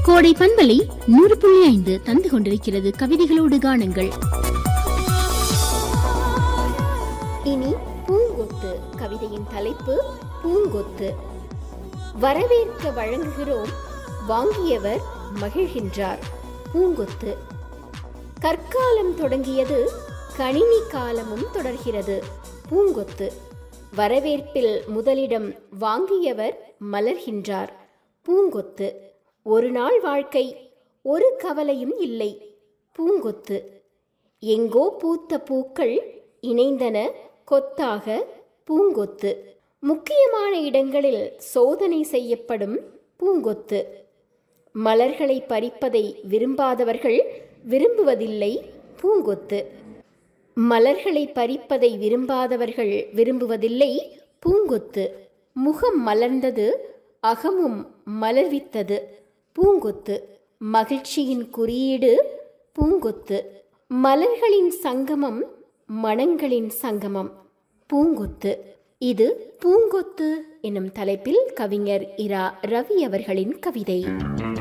கோடை பண்பலை நூறு புள்ளி ஐந்து தந்து கொண்டிருக்கிறது கவிதைகளோடு காணுங்கள் இனி பூங்கொத்து கவிதையின் தலைப்பு பூங்கொத்து வரவேற்க வழங்குகிறோம் வாங்கியவர் மகிழ்கின்றார் பூங்கொத்து கற்காலம் தொடங்கியது கணினி காலமும் தொடர்கிறது பூங்கொத்து வரவேற்பில் முதலிடம் வாங்கியவர் மலர்கின்றார் பூங்கொத்து ஒரு நாள் வாழ்க்கை ஒரு கவலையும் இல்லை பூங்கொத்து எங்கோ பூத்த பூக்கள் இணைந்தன கொத்தாக பூங்கொத்து முக்கியமான இடங்களில் சோதனை செய்யப்படும் பூங்கொத்து மலர்களை பறிப்பதை விரும்பாதவர்கள் விரும்புவதில்லை பூங்கொத்து மலர்களை பறிப்பதை விரும்பாதவர்கள் விரும்புவதில்லை பூங்கொத்து முகம் மலர்ந்தது அகமும் மலர்வித்தது பூங்கொத்து மகிழ்ச்சியின் குறியீடு பூங்கொத்து மலர்களின் சங்கமம் மனங்களின் சங்கமம் பூங்கொத்து இது பூங்கொத்து எனும் தலைப்பில் கவிஞர் இரா ரவி அவர்களின் கவிதை